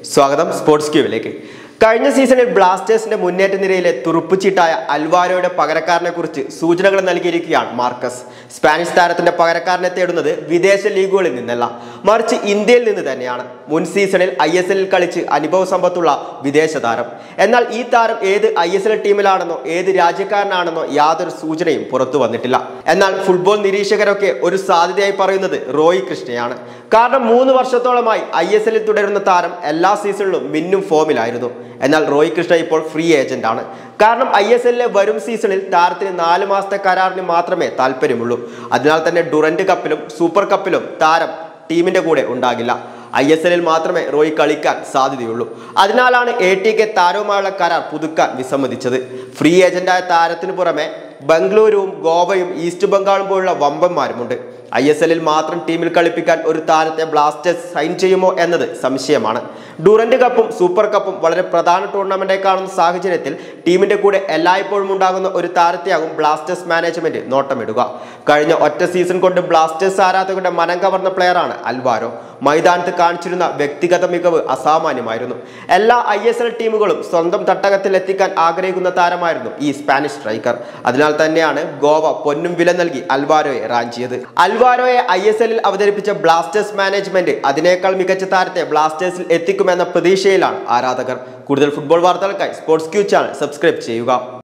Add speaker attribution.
Speaker 1: സ്വാഗതം സ്പോർട്സ് ക്യൂവിലേക്ക് കഴിഞ്ഞ സീസണിൽ ബ്ലാസ്റ്റേഴ്സിന്റെ മുന്നേറ്റ നിരയിലെ തുറുപ്പുചീട്ടായ അൽവാരോയുടെ പകരക്കാരനെ കുറിച്ച് സൂചനകൾ നൽകിയിരിക്കുകയാണ് മാർക്കസ് സ്പാനിഷ് താരത്തിന്റെ പകരക്കാരനെ തേടുന്നത് വിദേശ ലീഗുകളിൽ നിന്നല്ല മറിച്ച് ഇന്ത്യയിൽ നിന്ന് തന്നെയാണ് മുൻ സീസണിൽ ഐ എസ് എല്ലിൽ കളിച്ച് അനുഭവ സമ്പത്തുള്ള വിദേശ താരം എന്നാൽ ഈ താരം ഏത് ഐ എസ് എൽ ടീമിലാണെന്നോ ഏത് രാജ്യക്കാരനാണെന്നോ യാതൊരു സൂചനയും പുറത്തു വന്നിട്ടില്ല എന്നാൽ ഫുട്ബോൾ നിരീക്ഷകരൊക്കെ ഒരു സാധ്യതയായി പറയുന്നത് റോയ് കൃഷ്ണയാണ് കാരണം മൂന്ന് വർഷത്തോളമായി ഐ എസ് എല്ലിൽ തുടരുന്ന താരം എല്ലാ സീസണിലും മിന്നും ഫോമിലായിരുന്നു എന്നാൽ റോയ് കൃഷ്ണ ഇപ്പോൾ ഫ്രീ ഏജന്റ് ആണ് കാരണം ഐ എസ് എല്ലിലെ വരും സീസണിൽ താരത്തിന് നാല് മാസത്തെ കരാറിന് മാത്രമേ താല്പര്യമുള്ളൂ അതിനാൽ തന്നെ ഡുറന്റ് കപ്പിലും സൂപ്പർ കപ്പിലും താരം ടീമിന്റെ കൂടെ ഉണ്ടാകില്ല ഐ എസ് എല്ലിൽ മാത്രമേ റോയ് കളിക്കാൻ സാധ്യതയുള്ളൂ അതിനാലാണ് എ ടി കെ താരവുമായുള്ള കരാർ പുതുക്കാൻ വിസമ്മതിച്ചത് ഫ്രീ ഏജന്റായ താരത്തിന് പുറമെ ബംഗളൂരുവും ഗോവയും ഈസ്റ്റ് ബംഗാളും പോലുള്ള വമ്പന്മാരുമുണ്ട് ഐ എസ് എല്ലിൽ മാത്രം ടീമിൽ കളിപ്പിക്കാൻ ഒരു താരത്തെ ബ്ലാസ്റ്റേഴ്സ് സൈൻ ചെയ്യുമോ എന്നത് സംശയമാണ് ഡുറന്റ് കപ്പും സൂപ്പർ കപ്പും വളരെ പ്രധാന ടൂർണമെന്റായി കാണുന്ന സാഹചര്യത്തിൽ ടീമിന്റെ കൂടെ എല്ലായ്പ്പോഴും ഉണ്ടാകുന്ന ഒരു താരത്തെയാകും ബ്ലാസ്റ്റേഴ്സ് മാനേജ്മെന്റ് നോട്ടമിടുക കഴിഞ്ഞ ഒറ്റ സീസൺ കൊണ്ട് ബ്ലാസ്റ്റേഴ്സ് ആരാധകരുടെ മനം കവർന്ന പ്ലെയറാണ് അൽവാരോ മൈതാനത്ത് കാണിച്ചിരുന്ന വ്യക്തിഗത മികവ് അസാമാന്യമായിരുന്നു എല്ലാ ഐ എസ് എൽ ടീമുകളും സ്വന്തം തട്ടകത്തിൽ എത്തിക്കാൻ ആഗ്രഹിക്കുന്ന താരമായിരുന്നു ഈ സ്പാനിഷ് സ്ട്രൈക്കർ അതിനാൽ തന്നെയാണ് ഗോവ പൊന്നും വില നൽകി അൽവാരോയെ റാഞ്ചിയത് അൽവാരോയെ ഐ എസ് എല്ലിൽ അവതരിപ്പിച്ച ബ്ലാസ്റ്റേഴ്സ് മാനേജ്മെന്റ് അതിനേക്കാൾ മികച്ച താരത്തെ ബ്ലാസ്റ്റേഴ്സിൽ എത്തിക്കുമെന്ന പ്രതീക്ഷയിലാണ് ആരാധകർ കൂടുതൽ ഫുട്ബോൾ വാർത്തകൾക്കായി സ്പോർട്സ് ക്യൂ ചാനൽ സബ്സ്ക്രൈബ് ചെയ്യുക